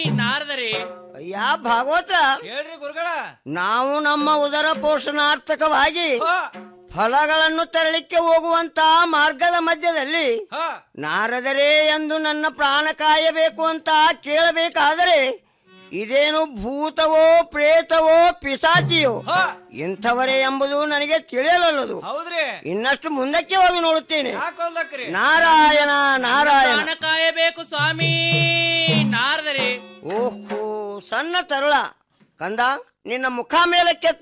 ನಾರದರೆ ಅಯ್ಯ ಭಾಗವತ ಹೇಳ್ರಿ ಗುರುಗಳ ನಾವು ನಮ್ಮ ಉದರ ಪೋಷಣಾರ್ಥಕವಾಗಿ ಹ, ಫಲಗಳನ್ನು ತರಲಿಕ್ಕೆ ಹೋಗುವಂತ ಮಾರ್ಗದ ಮಧ್ಯದಲ್ಲಿ ಹ, ನಾರದರೇ ಎಂದು ನನ್ನ ಪ್ರಾಣ ಕಾಯಬೇಕು ಅಂತ ಕೇಳಬೇಕಾದರೆ ಇದೇನು ಭೂತವೋ ಪ್ರೇತವೋ ಪಿಸಾಚಿಯೋ ಹ. ಇಂಥವರೇ ಎಂಬುದು ನನಗೆ ತಿಳಿಯಲಲ್ಲದು ಹೌದ್ರಿ ಇನ್ನಷ್ಟು ಮುಂದಕ್ಕೆ ಹೋಗಿ ನೋಡುತ್ತೇನೆ ಯಾಕೊಲ್ದಕ್ರಿ ನಾರಾಯಣ ನಾರಾಯಣ ಪ್ರಾಣ ಕಾಯಬೇಕು ಸ್ವಾಮಿ ನಾರದರೆ ಓಹೋ ಸಣ್ಣ ತರುಳ ಕಂದ ನಿನ್ನ ಮುಖ ಮೇಲೆ ಕೆತ್ತು